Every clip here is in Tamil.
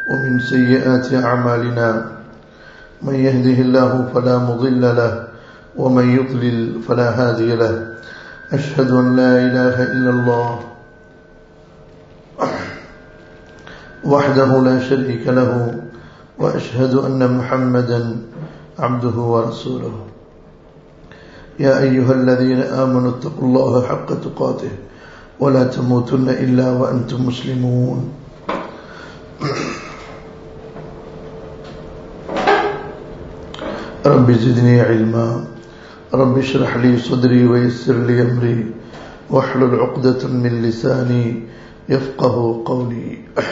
ومن سيئات أعمالنا من يهده الله فلا مضل له ومن يضلل فلا هادي له أشهد أن لا إله إلا الله وحده لا شريك له وأشهد أن محمدا عبده ورسوله يا أيها الذين آمنوا اتقوا الله حق تقاته ولا تموتن إلا وأنتم مسلمون رب زدني علما رب اشرح لي صدري ويسر لي أمري واحلل عقدة من لساني يفقه قولي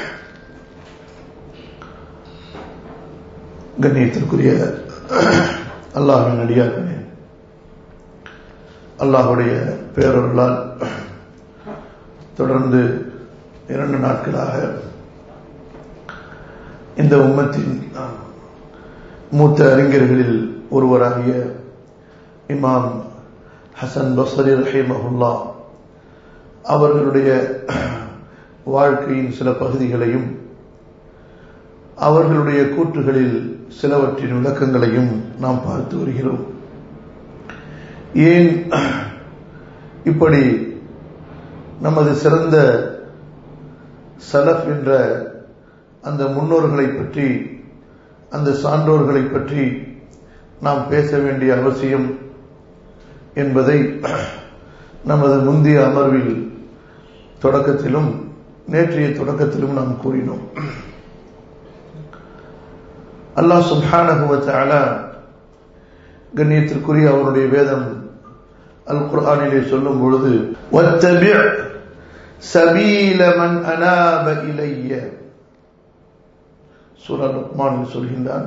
கண்ணியத்திற்குரிய அல்லாஹின் அடியார்களே அல்லாஹுடைய பேரொருளால் தொடர்ந்து இரண்டு நாட்களாக இந்த உம்மத்தின் மூத்த அறிஞர்களில் ஒருவராகிய இமாம் ஹசன் பசரி ரஹிமஹுல்லா அவர்களுடைய வாழ்க்கையின் சில பகுதிகளையும் அவர்களுடைய கூற்றுகளில் சிலவற்றின் விளக்கங்களையும் நாம் பார்த்து வருகிறோம் ஏன் இப்படி நமது சிறந்த சலப் என்ற அந்த முன்னோர்களை பற்றி அந்த சான்றோர்களை பற்றி நாம் பேச வேண்டிய அவசியம் என்பதை நமது முந்தைய அமர்வில் தொடக்கத்திலும் நேற்றைய தொடக்கத்திலும் நாம் கூறினோம் அல்லாஹ் சுல்ஹானகுவத்தால கண்ணியத்திற்குரிய அவருடைய வேதம் அல் குர்ஆனிலே சொல்லும் பொழுது சபீல மன் அனாப இலைய சூரா லுக்மான் சொல்கின்றான்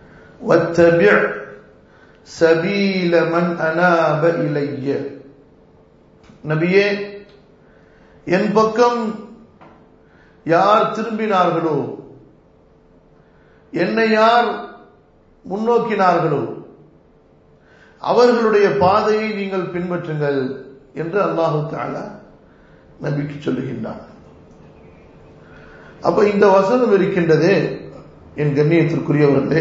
சபீல மன் அனாப இலைய நபியே என் பக்கம் யார் திரும்பினார்களோ என்னை யார் முன்னோக்கினார்களோ அவர்களுடைய பாதையை நீங்கள் பின்பற்றுங்கள் என்று அல்லாஹு தாலா நபிக்கு சொல்லுகின்றான் அப்ப இந்த வசனம் இருக்கின்றதே என் கண்ணியத்திற்குரியவர்களே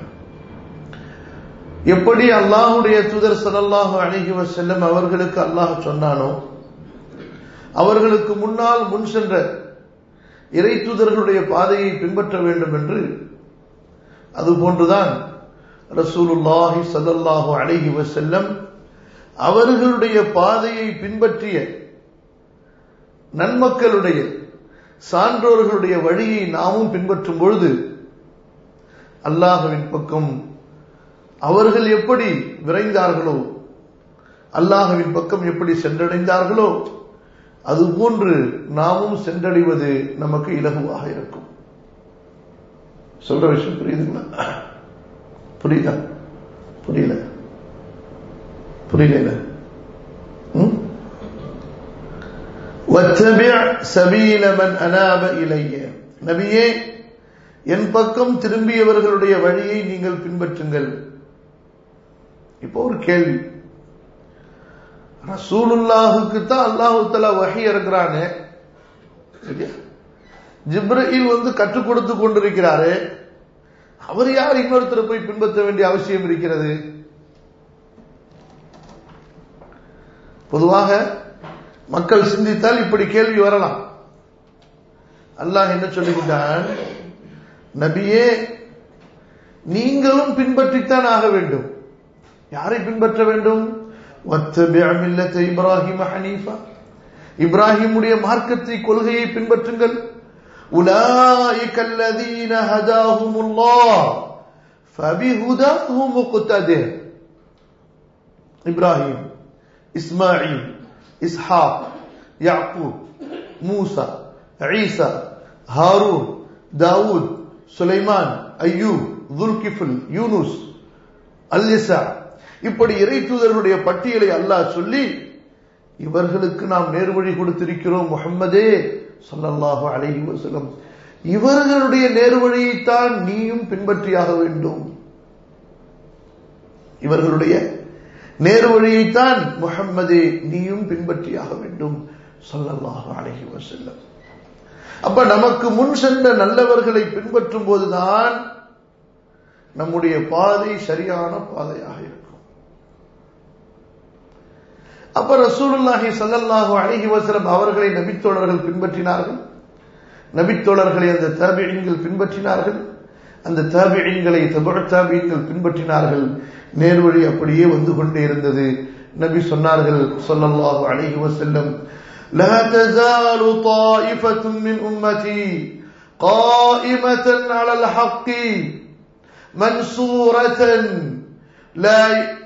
எப்படி அல்லாஹுடைய தூதர் சல்லாஹு அழகி செல்லும் அவர்களுக்கு அல்லாஹ் சொன்னானோ அவர்களுக்கு முன்னால் முன் சென்ற இறை தூதர்களுடைய பாதையை பின்பற்ற வேண்டும் என்று அதுபோன்றுதான் ரசூலுல்லாஹி சல்லாஹு அழகி செல்லம் அவர்களுடைய பாதையை பின்பற்றிய நன்மக்களுடைய சான்றோர்களுடைய வழியை நாமும் பின்பற்றும் பொழுது அல்லாஹுவின் பக்கம் அவர்கள் எப்படி விரைந்தார்களோ அல்லாஹுவின் பக்கம் எப்படி சென்றடைந்தார்களோ அதுபோன்று நாமும் சென்றடைவது நமக்கு இலகுவாக இருக்கும் சொல்ற விஷயம் புரியுதுங்களா புரியுதா புரியல புரியல சபீல மன் அனாப இலைய நபியே என் பக்கம் திரும்பியவர்களுடைய வழியை நீங்கள் பின்பற்றுங்கள் இப்போ ஒரு கேள்வி ரசூலுல்லாஹுக்கு தான் அல்லாஹு தலா வகை இருக்கிறானே ஜிப்ரஹில் வந்து கற்றுக் கொடுத்து கொண்டிருக்கிறாரு அவர் யார் இன்னொருத்தரை போய் பின்பற்ற வேண்டிய அவசியம் இருக்கிறது பொதுவாக மக்கள் சிந்தித்தால் இப்படி கேள்வி வரலாம் அல்லாஹ் என்ன சொல்லிவிட்டான் நபியே நீங்களும் பின்பற்றித்தான் ஆக வேண்டும் யாரை பின்பற்ற வேண்டும் இப்ராஹிம் ஹனீஃபா இப்ராஹிமுடைய மார்க்கத்தை கொள்கையை பின்பற்றுங்கள் أولئك الذين هداهم الله فبهداه مقتده إبراهيم إسماعيل إسحاق يعقوب موسى عيسى هارون داود சுலைமான் ஐயூப் துல்கிஃபுல் யூனுஸ் அல்லிசா இப்படி இறை தூதர்களுடைய பட்டியலை அல்லாஹ் சொல்லி இவர்களுக்கு நாம் நேர்வழி கொடுத்திருக்கிறோம் முகம்மதே சொல்லல்லாஹு அலைஹி வஸல்லம் இவர்களுடைய நேர்வழியைத்தான் நீயும் பின்பற்றியாக வேண்டும் இவர்களுடைய நேர்வழியைத்தான் முகம்மதே நீயும் பின்பற்றியாக வேண்டும் சொல்லல்லாஹு அலைஹி வஸல்லம் அப்ப நமக்கு முன் சென்ற நல்லவர்களை பின்பற்றும் போதுதான் நம்முடைய பாதை சரியான பாதையாக இருக்கும் அப்ப ரசூலுல்லாஹி ஸல்லல்லாஹு அலைஹி வஸல்லம் அவர்களை நபித்தோழர்கள் பின்பற்றினார்கள் நபித்தோழர்களை அந்த தாபியங்கள் பின்பற்றினார்கள் அந்த தாபியங்களை தபுழ தாபியங்கள் பின்பற்றினார்கள் நேர்வழி அப்படியே வந்து கொண்டே இருந்தது நபி சொன்னார்கள் ஸல்லல்லாஹு அலைஹி வஸல்லம் لا تزال طائفة من أمتي قائمة على الحق منصورة لا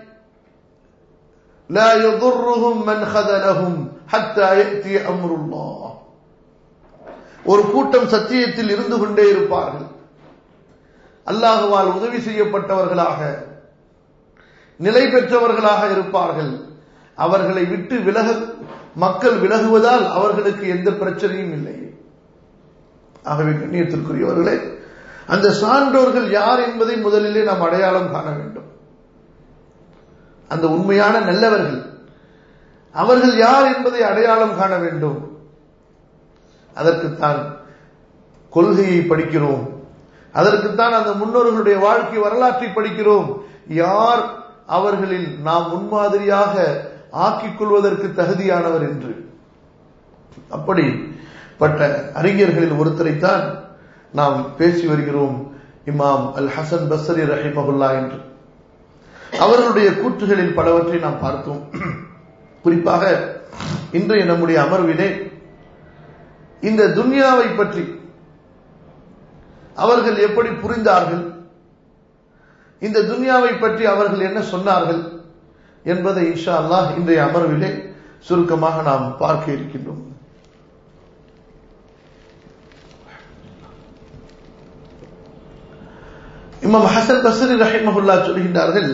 لا يضرهم من خذلهم حتى يأتي أمر الله ஒரு கூட்டம் சத்தியத்தில் இருந்து கொண்டே இருப்பார்கள் அல்லாஹுவால் உதவி செய்யப்பட்டவர்களாக நிலை பெற்றவர்களாக இருப்பார்கள் அவர்களை விட்டு விலக மக்கள் விலகுவதால் அவர்களுக்கு எந்த பிரச்சனையும் இல்லை ஆகவே கண்ணியத்திற்குரியவர்களே அந்த சான்றோர்கள் யார் என்பதை முதலிலே நாம் அடையாளம் காண வேண்டும் அந்த உண்மையான நல்லவர்கள் அவர்கள் யார் என்பதை அடையாளம் காண வேண்டும் அதற்குத்தான் கொள்கையை படிக்கிறோம் அதற்குத்தான் அந்த முன்னோர்களுடைய வாழ்க்கை வரலாற்றை படிக்கிறோம் யார் அவர்களில் நாம் முன்மாதிரியாக ஆக்கிக் கொள்வதற்கு தகுதியானவர் என்று அப்படிப்பட்ட அறிஞர்களில் ஒருத்தரைத்தான் நாம் பேசி வருகிறோம் இமாம் அல் ஹசன் பஸ்ரி ரஹிமகுல்லா என்று அவர்களுடைய கூற்றுகளில் பலவற்றை நாம் பார்த்தோம் குறிப்பாக இன்றைய நம்முடைய அமர்விலே இந்த துன்யாவை பற்றி அவர்கள் எப்படி புரிந்தார்கள் இந்த துன்யாவை பற்றி அவர்கள் என்ன சொன்னார்கள் என்பதை இன்ஷா அல்லாஹ் இன்றைய அமர்விலே சுருக்கமாக நாம் பார்க்க இருக்கின்றோம் இமாம் ஹசன் பசரி ரஹிமஹுல்லா சொல்கின்றார்கள்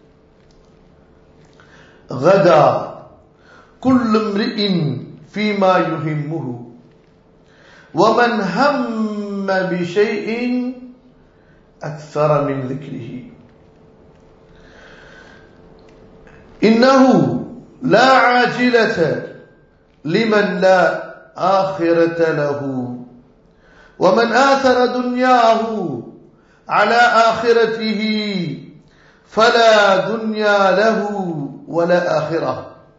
غدا كل امرئ فيما يهمه ومن هم بشيء أكثر من ذكره إنه لا عاجلة لمن لا آخرة له ومن آثر دنياه على آخرته فلا دنيا له ولا آخرة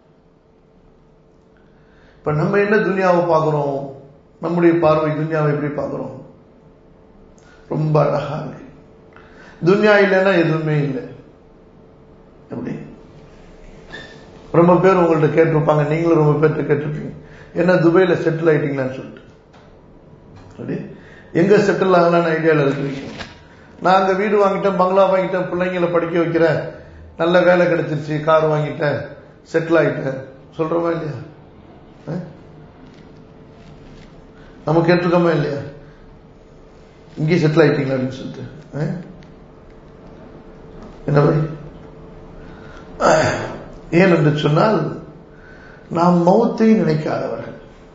இப்ப நம்ம என்ன துனியாவை பார்க்கிறோம் நம்முடைய பார்வை துன்யாவை எப்படி பார்க்கிறோம் ரொம்ப அழகா இருக்கு துன்யா இல்லைன்னா எதுவுமே இல்லை எப்படி ரொம்ப பேர் உங்கள்ட்ட கேட்டிருப்பாங்க நீங்களும் ரொம்ப பேர்ட்ட கேட்டிருப்பீங்க என்ன துபாயில செட்டில் ஆயிட்டீங்களான்னு சொல்லிட்டு அப்படி எங்க செட்டில் ஆகலான்னு ஐடியாவில் இருக்கிறீங்க நான் அங்க வீடு வாங்கிட்டேன் பங்களா வாங்கிட்டேன் பிள்ளைங்களை படிக்க வைக்கிறேன் நல்ல வேலை கிடைச்சிருச்சு கார் வாங்கிட்டேன் செட்டில் ஆயிட்டேன் சொல்றோமா இல்லையா நம்ம கேட்டிருக்கோமா இல்லையா இங்கே செட்டில் ஆயிட்டீங்களா அப்படின்னு சொல்லிட்டு என்ன ஏன் என்று சொன்னால் நாம் மௌத்தை நினைக்காதவர்கள்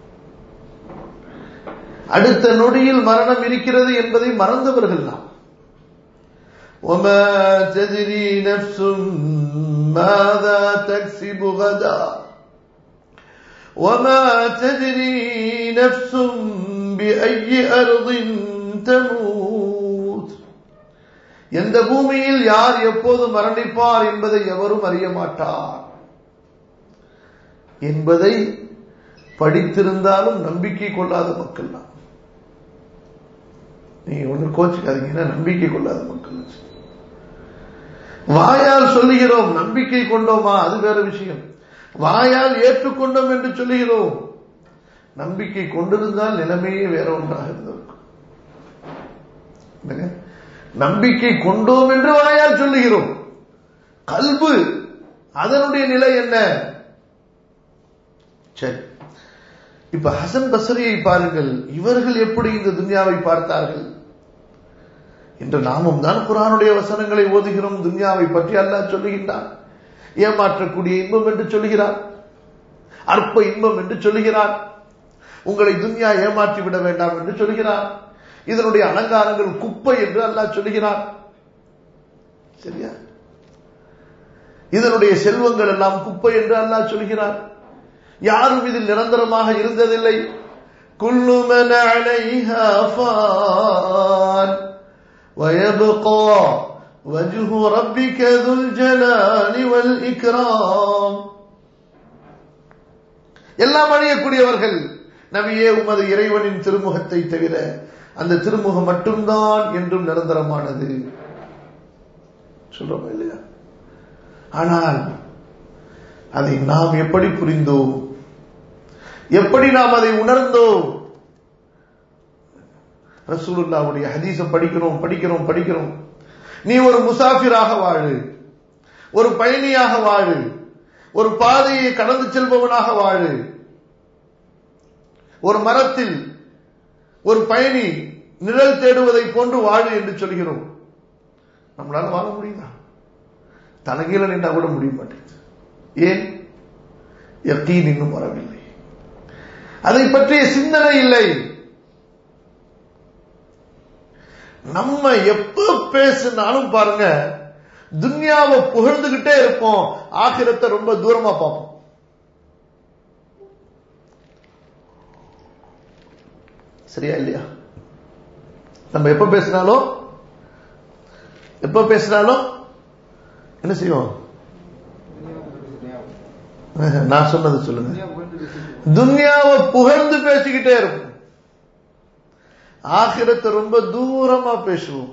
அடுத்த நொடியில் மரணம் இருக்கிறது என்பதை மறந்தவர்கள் நாம் وما تدري نفس ماذا تكسب غدا وما تدري نفس بأي أرض تموت எந்த பூமியில் யார் எப்போது மரணிப்பார் என்பதை எவரும் அறிய மாட்டார் என்பதை படித்திருந்தாலும் நம்பிக்கை கொள்ளாத மக்கள் தான் நீங்க ஒண்ணு கோச்சுக்காதீங்கன்னா நம்பிக்கை கொள்ளாத மக்கள் வாயால் சொல்லுகிறோம் நம்பிக்கை கொண்டோமா அது வேற விஷயம் வாயால் ஏற்றுக்கொண்டோம் என்று சொல்லுகிறோம் நம்பிக்கை கொண்டிருந்தால் நிலைமையே வேற ஒன்றாக இருந்திருக்கும் நம்பிக்கை கொண்டோம் என்று வாயால் சொல்லுகிறோம் கல்பு அதனுடைய நிலை என்ன சரி இப்ப ஹசன் பசரியை பாருங்கள் இவர்கள் எப்படி இந்த துன்யாவை பார்த்தார்கள் என்று நாமும் தான் குரானுடைய வசனங்களை ஓதுகிறோம் துன்யாவை பற்றி அல்லாஹ் சொல்லுகின்றான் ஏமாற்றக்கூடிய இன்பம் என்று சொல்லுகிறார் அற்ப இன்பம் என்று சொல்லுகிறார் உங்களை துன்யா ஏமாற்றி விட வேண்டாம் என்று சொல்கிறார் இதனுடைய அலங்காரங்கள் குப்பை என்று அல்லாஹ் சொல்லுகிறார் சரியா இதனுடைய செல்வங்கள் எல்லாம் குப்பை என்று அல்லாஹ் சொல்கிறார் யாரும் இதில் நிரந்தரமாக இருந்ததில்லை كل من عليها فان ويبقى وجه ربك ذو الجلال والإكرام எல்லாம் அழியக்கூடியவர்கள் நபியே உமது இறைவனின் திருமுகத்தை தவிர அந்த திருமுகம் மட்டும்தான் என்றும் நிரந்தரமானது சொல்றோம் இல்லையா ஆனால் அதை நாம் எப்படி புரிந்தோம் எப்படி நாம் அதை உணர்ந்தோம் ரசூலுல்லாவுடைய ஹதீஸ படிக்கிறோம் படிக்கிறோம் படிக்கிறோம் நீ ஒரு முசாஃபிராக வாழு ஒரு பயணியாக வாழு ஒரு பாதையை கடந்து செல்பவனாக வாழு ஒரு மரத்தில் ஒரு பயணி நிழல் தேடுவதை போன்று வாழு என்று சொல்கிறோம் நம்மளால வாழ முடியுதா தலைகீழ நின்றா கூட முடிய மாட்டேங்குது ஏன் யக்கீன் இன்னும் வரவில்லை அதை பற்றிய சிந்தனை இல்லை நம்ம எப்ப பேசினாலும் பாருங்க துன்யாவை புகழ்ந்துகிட்டே இருப்போம் ஆகிரத்தை ரொம்ப தூரமா பார்ப்போம் சரியா இல்லையா நம்ம எப்ப பேசினாலும் எப்ப பேசினாலும் என்ன செய்வோம் நான் சொன்னது சொல்லுங்க துன்யாவை புகழ்ந்து பேசிக்கிட்டே இருப்போம் ஆகிரத்தை ரொம்ப தூரமா பேசுவோம்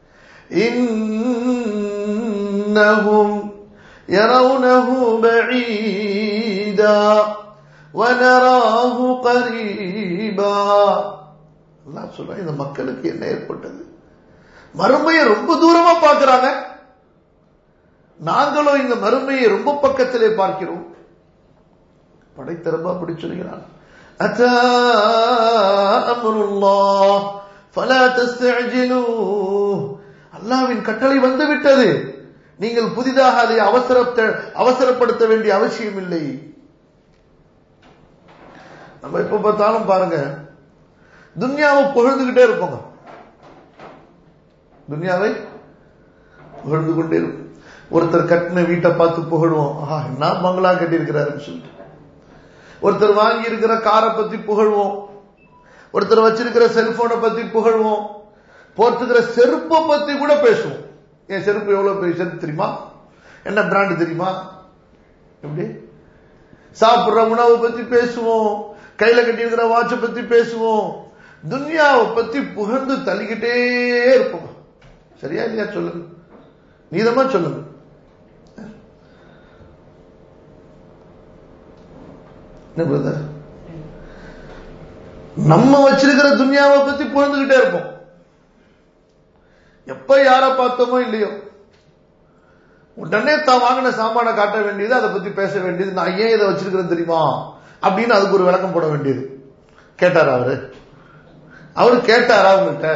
இன்னஹும் يرونه بعيدا ونراه قريبا அல்லாஹ் சொல்றான் இந்த மக்களுக்கு என்ன ஏற்பட்டது மறுமையை ரொம்ப தூரமா பார்க்கிறாங்க நாங்களும் இந்த மறுமையை ரொம்ப பக்கத்திலே பார்க்கிறோம் படைத்தரம்பா அப்படி சொல்கிறான் أتى أمر الله فلا تستعجلوه அல்லாவின் கட்டளை வந்து விட்டது நீங்கள் புதிதாக அதை அவசரத்த அவசரப்படுத்த வேண்டிய அவசியம் இல்லை நம்ம எப்ப பார்த்தாலும் பாருங்க துன்யாவை புகழ்ந்துகிட்டே இருப்போங்க துன்யாவை புகழ்ந்து கொண்டே இருக்கும் ஒருத்தர் கட்டின வீட்டை பார்த்து புகழுவோம் ஆஹா என்ன பங்களா கட்டியிருக்கிறாருன்னு சொல்லிட்டு ஒருத்தர் வாங்கி இருக்கிற காரை பத்தி புகழ்வோம் ஒருத்தர் வச்சிருக்கிற செல்போனை பத்தி புகழ்வோம் போட்டுக்கிற செருப்பை பத்தி கூட பேசுவோம் என் செருப்பு எவ்வளவு பெரிய செருப்பு தெரியுமா என்ன பிராண்டு தெரியுமா எப்படி சாப்பிடுற உணவை பத்தி பேசுவோம் கையில கட்டியிருக்கிற வாட்சை பத்தி பேசுவோம் துன்யாவை பத்தி புகழ்ந்து தள்ளிக்கிட்டே இருப்போம் சரியா இல்லையா சொல்லுங்க நீதமா சொல்லுங்க என்ன பிரதர் நம்ம வச்சிருக்கிற துன்யாவை பத்தி புகழ்ந்துகிட்டே இருப்போம் எப்ப யார பார்த்தோமோ இல்லையோ உடனே தான் வாங்கின சாமான காட்ட வேண்டியது அதை பத்தி பேச வேண்டியது நான் ஏன் இதை வச்சிருக்கிறேன் தெரியுமா அப்படின்னு அதுக்கு ஒரு விளக்கம் போட வேண்டியது கேட்டாரா அவரு அவரு கேட்டாரா உங்கள்கிட்ட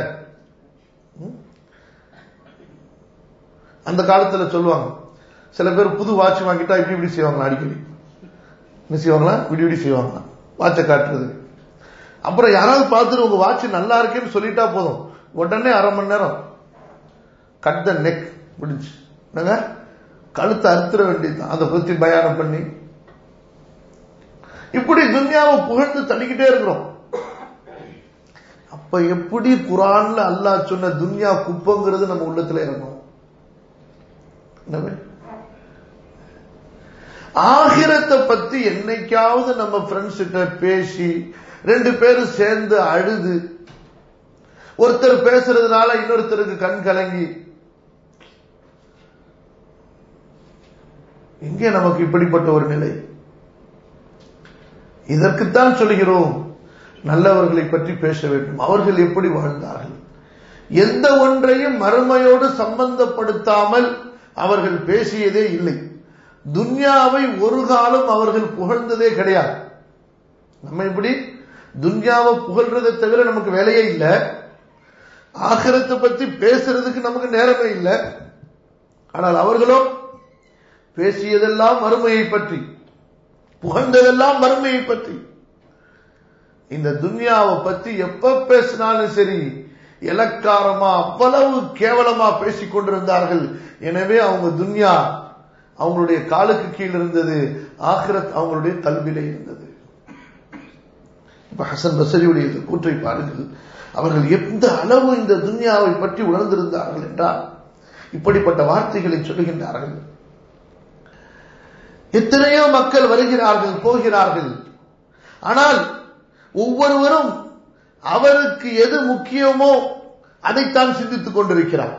அந்த காலத்துல சொல்லுவாங்க சில பேர் புது வாட்ச் வாங்கிட்டா இப்படி இப்படி செய்வாங்களா அடிக்கடி என்ன செய்வாங்களா இப்படி இப்படி செய்வாங்களா வாட்சை காட்டுறது அப்புறம் யாராவது பார்த்துட்டு உங்க வாட்ச் நல்லா இருக்கேன்னு சொல்லிட்டா போதும் உடனே அரை மணி நேரம் கட் த நெக் முடிஞ்சு என்னங்க கழுத்தை அறுத்துற வேண்டியதுதான் அதை பத்தி பயானம் பண்ணி இப்படி துன்யாவை புகழ்ந்து தள்ளிக்கிட்டே இருக்கிறோம் அப்ப எப்படி குரான்ல அல்லாஹ் சொன்ன துன்யா குப்பங்கிறது நம்ம உள்ளத்துல இறங்கும் ஆகிரத்தை பத்தி என்னைக்காவது நம்ம ஃப்ரெண்ட்ஸ் கிட்ட பேசி ரெண்டு பேரும் சேர்ந்து அழுது ஒருத்தர் பேசுறதுனால இன்னொருத்தருக்கு கண் கலங்கி எங்கே நமக்கு இப்படிப்பட்ட ஒரு நிலை இதற்குத்தான் சொல்கிறோம் நல்லவர்களை பற்றி பேச வேண்டும் அவர்கள் எப்படி வாழ்ந்தார்கள் எந்த ஒன்றையும் மறுமையோடு சம்பந்தப்படுத்தாமல் அவர்கள் பேசியதே இல்லை துன்யாவை ஒரு காலம் அவர்கள் புகழ்ந்ததே கிடையாது நம்ம இப்படி துன்யாவை புகழ்றதை தவிர நமக்கு வேலையே இல்லை ஆகிரத்தை பத்தி பேசுறதுக்கு நமக்கு நேரமே இல்லை ஆனால் அவர்களோ பேசியதெல்லாம் மறுமையை பற்றி புகழ்ந்ததெல்லாம் மறுமையை பற்றி இந்த துன்யாவை பத்தி எப்ப பேசினாலும் சரி இலக்காரமா அவ்வளவு கேவலமா பேசிக் கொண்டிருந்தார்கள் எனவே அவங்க துன்யா அவங்களுடைய காலுக்கு கீழ் இருந்தது ஆகிரத் அவங்களுடைய கல்வியில இருந்தது இப்ப ஹசன் பசரியுடைய இந்த கூற்றை பாருங்கள் அவர்கள் எந்த அளவு இந்த துன்யாவை பற்றி உணர்ந்திருந்தார்கள் என்றால் இப்படிப்பட்ட வார்த்தைகளை சொல்லுகின்றார்கள் எத்தனையோ மக்கள் வருகிறார்கள் போகிறார்கள் ஆனால் ஒவ்வொருவரும் அவருக்கு எது முக்கியமோ அதைத்தான் சிந்தித்துக் கொண்டிருக்கிறார்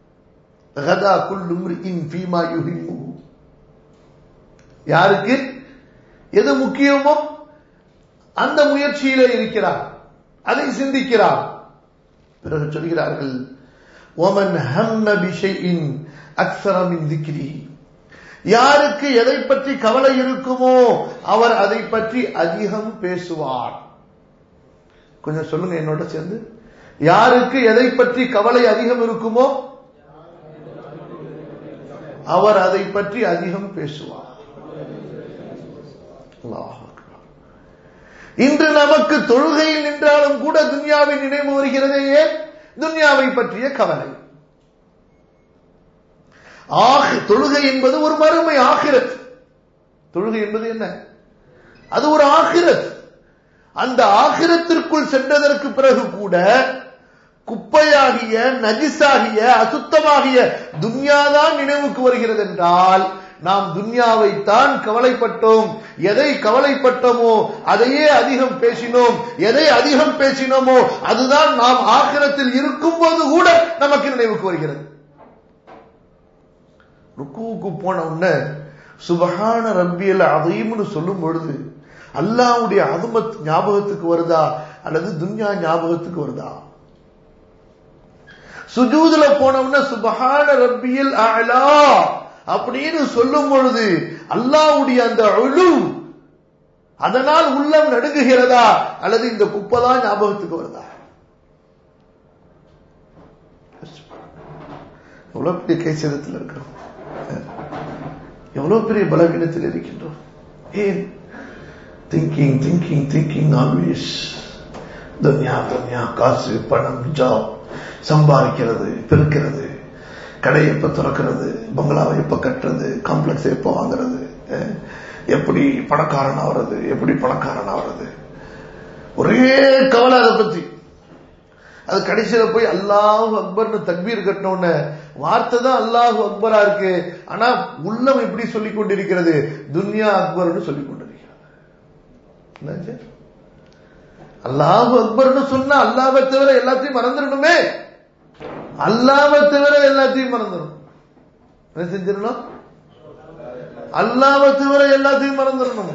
யாருக்கு எது முக்கியமோ அந்த முயற்சியிலே இருக்கிறார் அதை சிந்திக்கிறார் பிறகு சொல்கிறார்கள் ஒமன் ஹம்ம பிஷையின் அக்ஸரமின் திக்ரி யாருக்கு எதை பற்றி கவலை இருக்குமோ அவர் அதை பற்றி அதிகம் பேசுவார் கொஞ்சம் சொல்லுங்க என்னோட சேர்ந்து யாருக்கு எதை பற்றி கவலை அதிகம் இருக்குமோ அவர் அதை பற்றி அதிகம் பேசுவார் இன்று நமக்கு தொழுகையில் நின்றாலும் கூட துன்யாவின் நினைவு வருகிறதே ஏன் துன்யாவை பற்றிய கவலை தொழுகை என்பது ஒரு மறுமை ஆகிரத் தொழுகை என்பது என்ன அது ஒரு ஆகிரத் அந்த ஆகிரத்திற்குள் சென்றதற்கு பிறகு கூட குப்பையாகிய நஜிஸாகிய அசுத்தமாகிய துன்யாதான் நினைவுக்கு வருகிறது என்றால் நாம் துன்யாவைத்தான் கவலைப்பட்டோம் எதை கவலைப்பட்டோமோ அதையே அதிகம் பேசினோம் எதை அதிகம் பேசினோமோ அதுதான் நாம் ஆக்கிரத்தில் இருக்கும் போது கூட நமக்கு நினைவுக்கு வருகிறது ருக்குவுக்கு போன உடனே சுபகான ரப்பியல் அதையும்னு சொல்லும் பொழுது அல்லாவுடைய அதுமத் ஞாபகத்துக்கு வருதா அல்லது துன்யா ஞாபகத்துக்கு வருதா சுஜூதுல போனோம்னா சுபகான ரப்பியல் அலா அப்படின்னு சொல்லும் பொழுது அல்லாவுடைய அந்த அழு அதனால் உள்ளம் நடுங்குகிறதா அல்லது இந்த குப்பை தான் ஞாபகத்துக்கு வருதா எவ்வளவு பெரிய கைசேதத்தில் இருக்கிறோம் எவ்வளவு பெரிய பலவீனத்தில் இருக்கின்றோம் ஏன் திங்கிங் திங்கிங் திங்கிங் ஆல்வேஸ் துன்யா துன்யா காசு பணம் ஜாப் சம்பாதிக்கிறது பெருக்கிறது கடை எப்ப திறக்கிறது பங்களாவை எப்ப கட்டுறது காம்ப்ளெக்ஸ் எப்ப வாங்குறது எப்படி பணக்காரன் ஆகிறது எப்படி பணக்காரன் ஆகிறது ஒரே கவலை அதை பத்தி அது கடைசியில போய் அல்லாஹு அக்பர்னு தக்பீர் கட்டின வார்த்தை தான் அல்லாஹு அக்பரா இருக்கு ஆனா உள்ளம் எப்படி சொல்லிக் கொண்டிருக்கிறது துன்யா அக்பர்னு சொல்லிக் கொண்டிருக்கிறது அல்லாஹு அக்பர்னு சொன்னா அல்லாவை தவிர எல்லாத்தையும் மறந்துடணுமே அல்லாவை தவிர எல்லாத்தையும் மறந்துடும் என்ன செஞ்சிடணும் அல்லாவை தவிர எல்லாத்தையும் மறந்துடணும்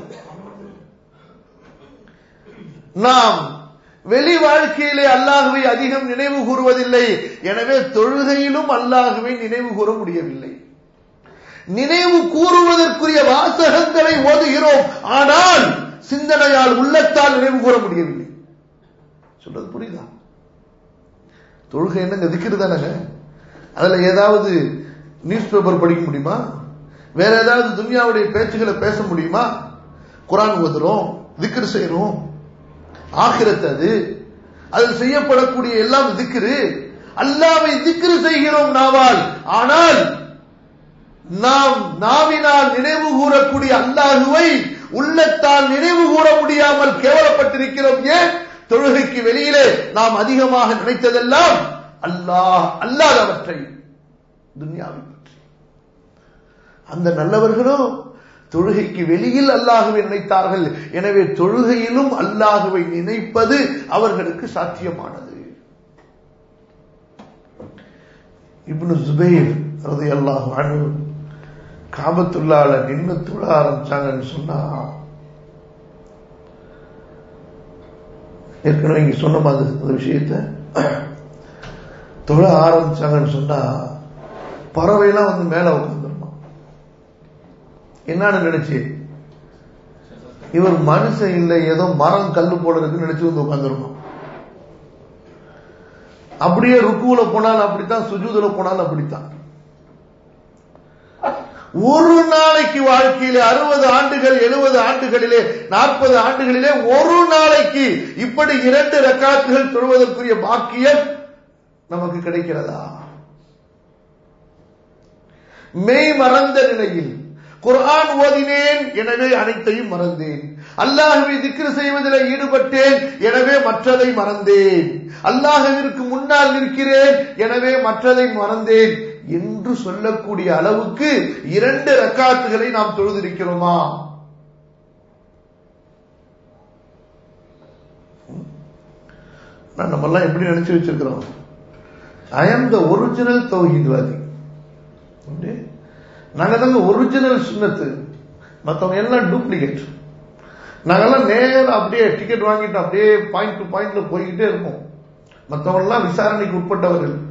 நாம் வெளி வாழ்க்கையிலே அல்லாஹுவை அதிகம் நினைவு கூறுவதில்லை எனவே தொழுகையிலும் அல்லாஹுவை நினைவு கூற முடியவில்லை நினைவு கூறுவதற்குரிய வாசகங்களை ஓதுகிறோம் ஆனால் சிந்தனையால் உள்ளத்தால் நினைவு கூற முடியவில்லை சொல்றது புரியுதா தொழுகை என்ன திக்கிறது தானே அதுல ஏதாவது நியூஸ் பேப்பர் படிக்க முடியுமா வேற ஏதாவது துன்யாவுடைய பேச்சுகளை பேச முடியுமா குரான் ஓதுறோம் திக்ரு செய்யறோம் ஆகிரத்து அது அதில் செய்யப்படக்கூடிய எல்லாம் திக்ரு அல்லாவை திக்ரு செய்கிறோம் நாவால் ஆனால் நாம் நாவினால் நினைவு கூறக்கூடிய அல்லாஹுவை உள்ளத்தால் நினைவு கூற முடியாமல் கேவலப்பட்டிருக்கிறோம் ஏன் தொழுகைக்கு வெளியிலே நாம் அதிகமாக நினைத்ததெல்லாம் அல்லாஹ் அல்லாதவற்றை துன்யாவை பற்றி அந்த நல்லவர்களோ தொழுகைக்கு வெளியில் அல்லாஹுவை நினைத்தார்கள் எனவே தொழுகையிலும் அல்லாஹுவை நினைப்பது அவர்களுக்கு சாத்தியமானது இப்னு ஜுபைர் ரதி அல்லாஹ் அனு காபத்துள்ளால நின்று தொழ ஆரம்பிச்சாங்கன்னு சொன்னா ஏற்கனவே இங்க சொன்ன மாதிரி அந்த விஷயத்த தொழ ஆரம்பிச்சாங்கன்னு சொன்னா பறவைலாம் வந்து மேல உட்காந்துருமா என்னன்னு நினைச்சு இவர் மனுஷன் இல்லை ஏதோ மரம் கல்லு போடுறதுக்கு நினைச்சு வந்து உட்காந்துருமா அப்படியே ருக்குல போனாலும் அப்படித்தான் சுஜூதுல போனாலும் அப்படித்தான் ஒரு நாளைக்கு வாழ்க்கையிலே அறுபது ஆண்டுகள் எழுபது ஆண்டுகளிலே நாற்பது ஆண்டுகளிலே ஒரு நாளைக்கு இப்படி இரண்டு ரக்காத்துகள் தொழுவதற்குரிய பாக்கியம் நமக்கு கிடைக்கிறதா மெய் மறந்த நிலையில் குர்ஆன் ஓதினேன் எனவே அனைத்தையும் மறந்தேன் அல்லாஹுவை திக்ரு செய்வதில் ஈடுபட்டேன் எனவே மற்றதை மறந்தேன் அல்லாஹுவிற்கு முன்னால் நிற்கிறேன் எனவே மற்றதை மறந்தேன் என்று சொல்லக்கூடிய அளவுக்கு இரண்டு ரக்காத்துகளை நாம் தொழுதிருக்கிறோமா நம்ம எல்லாம் எப்படி நினைச்சு வச்சிருக்கிறோம் ஐ ஆம் த ஒரிஜினல் தௌஹீத்வாதி நாங்க தாங்க ஒரிஜினல் சுண்ணத்து மற்றவங்க எல்லாம் டூப்ளிகேட் நாங்கெல்லாம் நேரம் அப்படியே டிக்கெட் வாங்கிட்டு அப்படியே பாயிண்ட் டு பாயிண்ட்ல போய்கிட்டே இருப்போம் மற்றவங்க எல்லாம் விசாரணைக்கு உட்பட்டவர்கள்